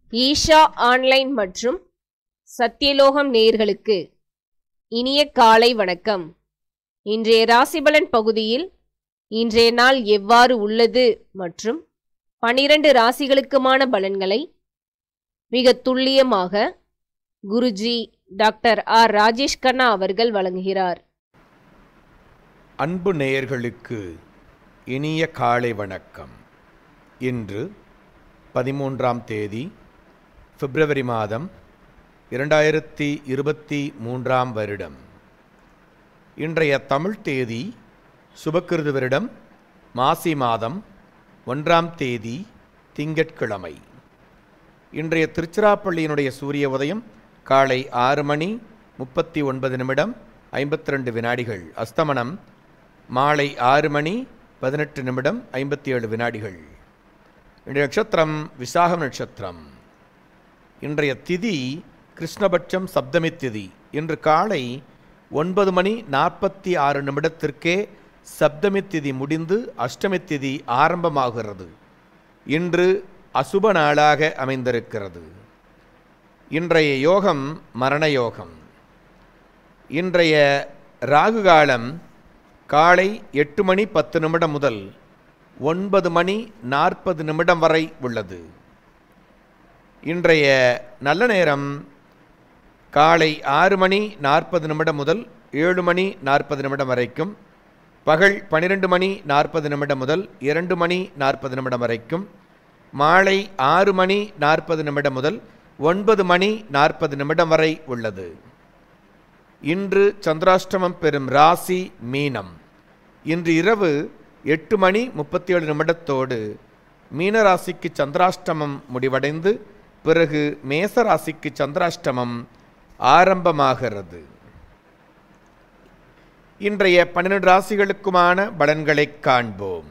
Isha online மற்றும் சத்தியலோகம் நேயர்களுக்கு இனிய காலை வணக்கம் இன்றைய ராசிபலன் பகுதியில் இன்றைய நாள் எவ்வாறு உள்ளது மற்றும் பனிரெண்டு ராசிகளுக்குமான பலன்களை மிக துல்லியமாக குருஜி டாக்டர் ஆர் ராஜேஷ் கண்ணா அவர்கள் வழங்குகிறார் அன்பு நேயர்களுக்கு இனிய காலை வணக்கம் இன்று பதிமூன்றாம் தேதி பிப்ரவரி மாதம் இரண்டாயிரத்தி இருபத்தி மூன்றாம் வருடம் இன்றைய தமிழ் தேதி சுபக்கிருது வருடம் மாசி மாதம் ஒன்றாம் தேதி திங்கட்கிழமை இன்றைய திருச்சிராப்பள்ளியினுடைய சூரிய உதயம் காலை ஆறு மணி முப்பத்தி ஒன்பது நிமிடம் ஐம்பத்தி ரெண்டு வினாடிகள் அஸ்தமனம் மாலை ஆறு மணி பதினெட்டு நிமிடம் ஐம்பத்தி ஏழு வினாடிகள் இன்றைய நட்சத்திரம் விசாகம் நட்சத்திரம் இன்றைய திதி கிருஷ்ணபட்சம் சப்தமி திதி இன்று காலை ஒன்பது மணி நாற்பத்தி ஆறு நிமிடத்திற்கே சப்தமி திதி முடிந்து அஷ்டமி திதி ஆரம்பமாகிறது இன்று அசுப நாளாக அமைந்திருக்கிறது இன்றைய யோகம் மரண யோகம் இன்றைய ராகு காலம் காலை எட்டு மணி பத்து நிமிடம் முதல் ஒன்பது மணி நாற்பது நிமிடம் வரை உள்ளது இன்றைய நல்ல நேரம் காலை ஆறு மணி நாற்பது நிமிடம் முதல் ஏழு மணி நாற்பது நிமிடம் வரைக்கும் பகல் பன்னிரெண்டு மணி நாற்பது நிமிடம் முதல் இரண்டு மணி நாற்பது நிமிடம் வரைக்கும் மாலை ஆறு மணி நாற்பது நிமிடம் முதல் ஒன்பது மணி நாற்பது நிமிடம் வரை உள்ளது இன்று சந்திராஷ்டமம் பெறும் ராசி மீனம் இன்று இரவு எட்டு மணி முப்பத்தி ஏழு நிமிடத்தோடு மீனராசிக்கு சந்திராஷ்டமம் முடிவடைந்து பிறகு மேசராசிக்கு சந்திராஷ்டமம் ஆரம்பமாகிறது இன்றைய பன்னிரண்டு ராசிகளுக்குமான பலன்களை காண்போம்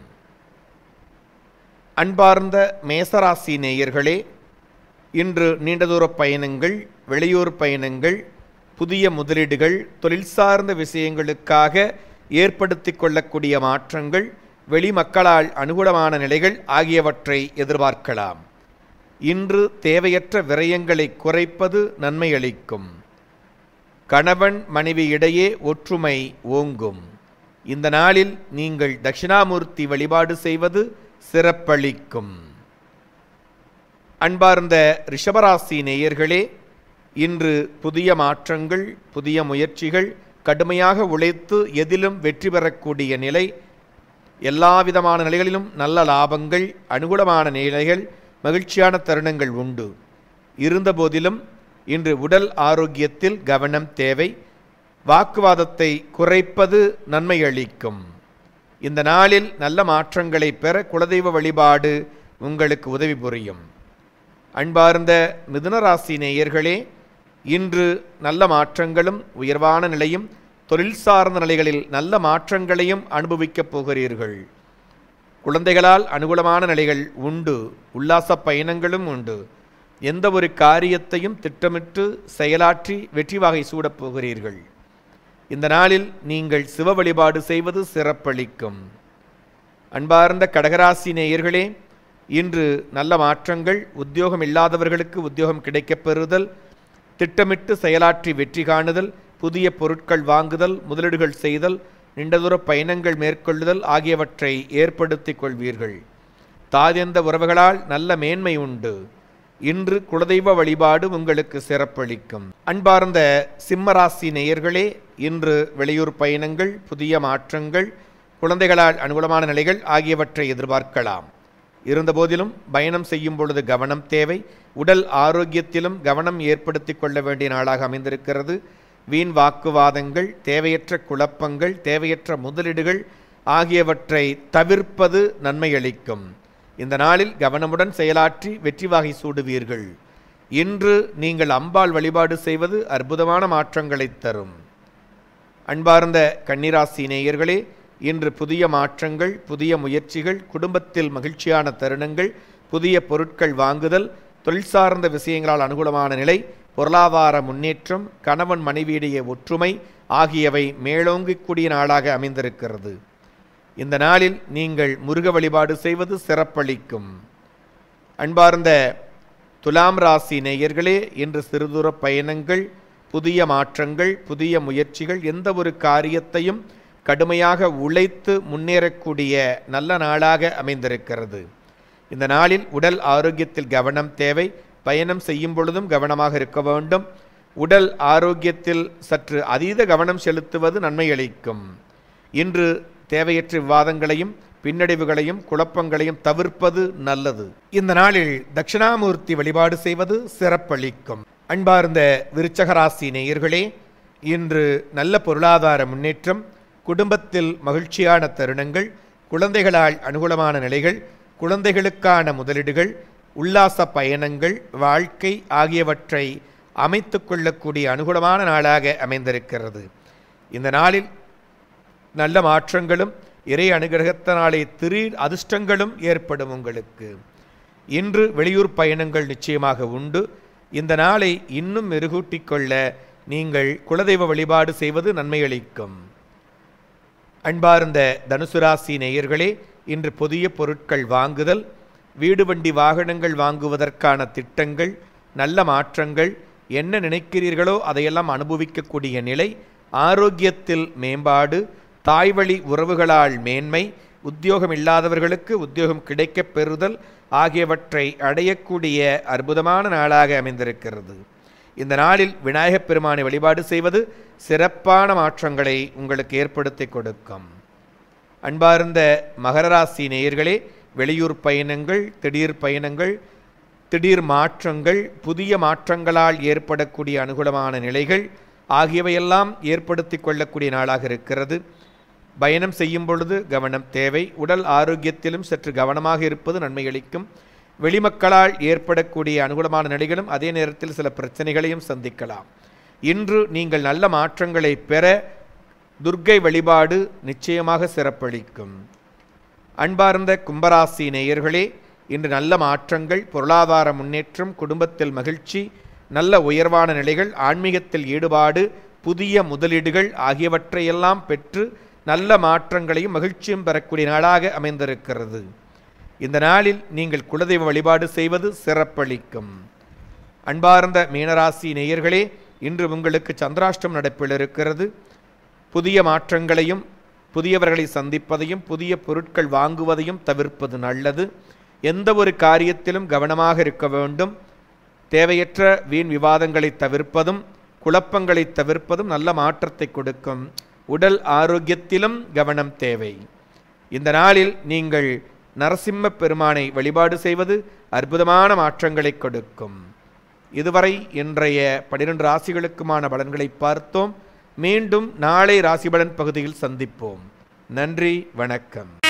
அன்பார்ந்த மேசராசி நேயர்களே இன்று நீண்ட தூர பயணங்கள் வெளியூர் பயணங்கள் புதிய முதலீடுகள் தொழில் சார்ந்த விஷயங்களுக்காக ஏற்படுத்தி கொள்ளக்கூடிய மாற்றங்கள் வெளிமக்களால் அனுகூலமான நிலைகள் ஆகியவற்றை எதிர்பார்க்கலாம் இன்று தேவையற்ற விரயங்களை குறைப்பது நன்மை அளிக்கும் கணவன் மனைவி இடையே ஒற்றுமை ஓங்கும் இந்த நாளில் நீங்கள் தட்சிணாமூர்த்தி வழிபாடு செய்வது சிறப்பளிக்கும் அன்பார்ந்த ரிஷபராசி நேயர்களே இன்று புதிய மாற்றங்கள் புதிய முயற்சிகள் கடுமையாக உழைத்து எதிலும் வெற்றி பெறக்கூடிய நிலை எல்லா விதமான நிலைகளிலும் நல்ல லாபங்கள் அனுகூலமான நிலைகள் மகிழ்ச்சியான தருணங்கள் உண்டு இருந்தபோதிலும் இன்று உடல் ஆரோக்கியத்தில் கவனம் தேவை வாக்குவாதத்தை குறைப்பது நன்மை அளிக்கும் இந்த நாளில் நல்ல மாற்றங்களை பெற குலதெய்வ வழிபாடு உங்களுக்கு உதவி புரியும் அன்பார்ந்த மிதுனராசி நேயர்களே இன்று நல்ல மாற்றங்களும் உயர்வான நிலையும் தொழில் சார்ந்த நிலைகளில் நல்ல மாற்றங்களையும் அனுபவிக்கப் போகிறீர்கள் குழந்தைகளால் அனுகூலமான நிலைகள் உண்டு உல்லாச பயணங்களும் உண்டு எந்த ஒரு காரியத்தையும் திட்டமிட்டு செயலாற்றி வெற்றி வகை சூடப் போகிறீர்கள் இந்த நாளில் நீங்கள் சிவ வழிபாடு செய்வது சிறப்பளிக்கும் அன்பார்ந்த கடகராசி நேயர்களே இன்று நல்ல மாற்றங்கள் உத்தியோகம் இல்லாதவர்களுக்கு உத்தியோகம் கிடைக்கப் பெறுதல் திட்டமிட்டு செயலாற்றி வெற்றி காணுதல் புதிய பொருட்கள் வாங்குதல் முதலீடுகள் செய்தல் நீண்டதூர பயணங்கள் மேற்கொள்ளுதல் ஆகியவற்றை ஏற்படுத்திக் கொள்வீர்கள் தாதெந்த உறவுகளால் நல்ல மேன்மை உண்டு இன்று குலதெய்வ வழிபாடு உங்களுக்கு சிறப்பளிக்கும் அன்பார்ந்த சிம்மராசி நேயர்களே இன்று வெளியூர் பயணங்கள் புதிய மாற்றங்கள் குழந்தைகளால் அனுகூலமான நிலைகள் ஆகியவற்றை எதிர்பார்க்கலாம் இருந்தபோதிலும் பயணம் செய்யும் பொழுது கவனம் தேவை உடல் ஆரோக்கியத்திலும் கவனம் ஏற்படுத்தி கொள்ள வேண்டிய நாளாக அமைந்திருக்கிறது வீண் வாக்குவாதங்கள் தேவையற்ற குழப்பங்கள் தேவையற்ற முதலீடுகள் ஆகியவற்றை தவிர்ப்பது நன்மை அளிக்கும் இந்த நாளில் கவனமுடன் செயலாற்றி வெற்றி வகை சூடுவீர்கள் இன்று நீங்கள் அம்பாள் வழிபாடு செய்வது அற்புதமான மாற்றங்களை தரும் அன்பார்ந்த கன்னிராசி நேயர்களே இன்று புதிய மாற்றங்கள் புதிய முயற்சிகள் குடும்பத்தில் மகிழ்ச்சியான தருணங்கள் புதிய பொருட்கள் வாங்குதல் தொழில் சார்ந்த விஷயங்களால் அனுகூலமான நிலை பொருளாதார முன்னேற்றம் கணவன் மனைவியிடையே ஒற்றுமை ஆகியவை மேலோங்கக்கூடிய நாளாக அமைந்திருக்கிறது இந்த நாளில் நீங்கள் முருக வழிபாடு செய்வது சிறப்பளிக்கும் அன்பார்ந்த துலாம் ராசி நேயர்களே இன்று சிறுதூர பயணங்கள் புதிய மாற்றங்கள் புதிய முயற்சிகள் எந்த ஒரு காரியத்தையும் கடுமையாக உழைத்து முன்னேறக்கூடிய நல்ல நாளாக அமைந்திருக்கிறது இந்த நாளில் உடல் ஆரோக்கியத்தில் கவனம் தேவை பயணம் செய்யும் பொழுதும் கவனமாக இருக்க வேண்டும் உடல் ஆரோக்கியத்தில் சற்று அதீத கவனம் செலுத்துவது நன்மை அளிக்கும் இன்று தேவையற்ற விவாதங்களையும் பின்னடைவுகளையும் குழப்பங்களையும் தவிர்ப்பது நல்லது இந்த நாளில் தட்சிணாமூர்த்தி வழிபாடு செய்வது சிறப்பளிக்கும் அன்பார்ந்த விருச்சகராசி நேயர்களே இன்று நல்ல பொருளாதார முன்னேற்றம் குடும்பத்தில் மகிழ்ச்சியான தருணங்கள் குழந்தைகளால் அனுகூலமான நிலைகள் குழந்தைகளுக்கான முதலீடுகள் உல்லாச பயணங்கள் வாழ்க்கை ஆகியவற்றை அமைத்து கொள்ளக்கூடிய அனுகூலமான நாளாக அமைந்திருக்கிறது இந்த நாளில் நல்ல மாற்றங்களும் இறை அனுகிரகத்தினாலே திடீர் அதிர்ஷ்டங்களும் ஏற்படும் உங்களுக்கு இன்று வெளியூர் பயணங்கள் நிச்சயமாக உண்டு இந்த நாளை இன்னும் மெருகூட்டிக் கொள்ள நீங்கள் குலதெய்வ வழிபாடு செய்வது நன்மை அளிக்கும் அன்பார்ந்த தனுசு ராசி நேயர்களே இன்று புதிய பொருட்கள் வாங்குதல் வீடு வண்டி வாகனங்கள் வாங்குவதற்கான திட்டங்கள் நல்ல மாற்றங்கள் என்ன நினைக்கிறீர்களோ அதையெல்லாம் அனுபவிக்கக்கூடிய நிலை ஆரோக்கியத்தில் மேம்பாடு தாய்வழி உறவுகளால் மேன்மை உத்தியோகம் இல்லாதவர்களுக்கு உத்தியோகம் கிடைக்கப் பெறுதல் ஆகியவற்றை அடையக்கூடிய அற்புதமான நாளாக அமைந்திருக்கிறது இந்த நாளில் விநாயகப் பெருமானை வழிபாடு செய்வது சிறப்பான மாற்றங்களை உங்களுக்கு ஏற்படுத்தி கொடுக்கும் அன்பார்ந்த மகர ராசி நேயர்களே வெளியூர் பயணங்கள் திடீர் பயணங்கள் திடீர் மாற்றங்கள் புதிய மாற்றங்களால் ஏற்படக்கூடிய அனுகூலமான நிலைகள் ஆகியவையெல்லாம் ஏற்படுத்தி கொள்ளக்கூடிய நாளாக இருக்கிறது பயணம் செய்யும் பொழுது கவனம் தேவை உடல் ஆரோக்கியத்திலும் சற்று கவனமாக இருப்பது நன்மை அளிக்கும் வெளிமக்களால் ஏற்படக்கூடிய அனுகூலமான நிலைகளும் அதே நேரத்தில் சில பிரச்சனைகளையும் சந்திக்கலாம் இன்று நீங்கள் நல்ல மாற்றங்களை பெற துர்க்கை வழிபாடு நிச்சயமாக சிறப்பளிக்கும் அன்பார்ந்த கும்பராசி நேயர்களே இன்று நல்ல மாற்றங்கள் பொருளாதார முன்னேற்றம் குடும்பத்தில் மகிழ்ச்சி நல்ல உயர்வான நிலைகள் ஆன்மீகத்தில் ஈடுபாடு புதிய முதலீடுகள் ஆகியவற்றையெல்லாம் பெற்று நல்ல மாற்றங்களையும் மகிழ்ச்சியும் பெறக்கூடிய நாளாக அமைந்திருக்கிறது இந்த நாளில் நீங்கள் குலதெய்வ வழிபாடு செய்வது சிறப்பளிக்கும் அன்பார்ந்த மீனராசி நேயர்களே இன்று உங்களுக்கு சந்திராஷ்டம் நடப்பில் இருக்கிறது புதிய மாற்றங்களையும் புதியவர்களை சந்திப்பதையும் புதிய பொருட்கள் வாங்குவதையும் தவிர்ப்பது நல்லது எந்த ஒரு காரியத்திலும் கவனமாக இருக்க வேண்டும் தேவையற்ற வீண் விவாதங்களை தவிர்ப்பதும் குழப்பங்களை தவிர்ப்பதும் நல்ல மாற்றத்தை கொடுக்கும் உடல் ஆரோக்கியத்திலும் கவனம் தேவை இந்த நாளில் நீங்கள் நரசிம்ம பெருமானை வழிபாடு செய்வது அற்புதமான மாற்றங்களை கொடுக்கும் இதுவரை இன்றைய பனிரெண்டு ராசிகளுக்குமான பலன்களை பார்த்தோம் மீண்டும் நாளை ராசிபலன் பகுதியில் சந்திப்போம் நன்றி வணக்கம்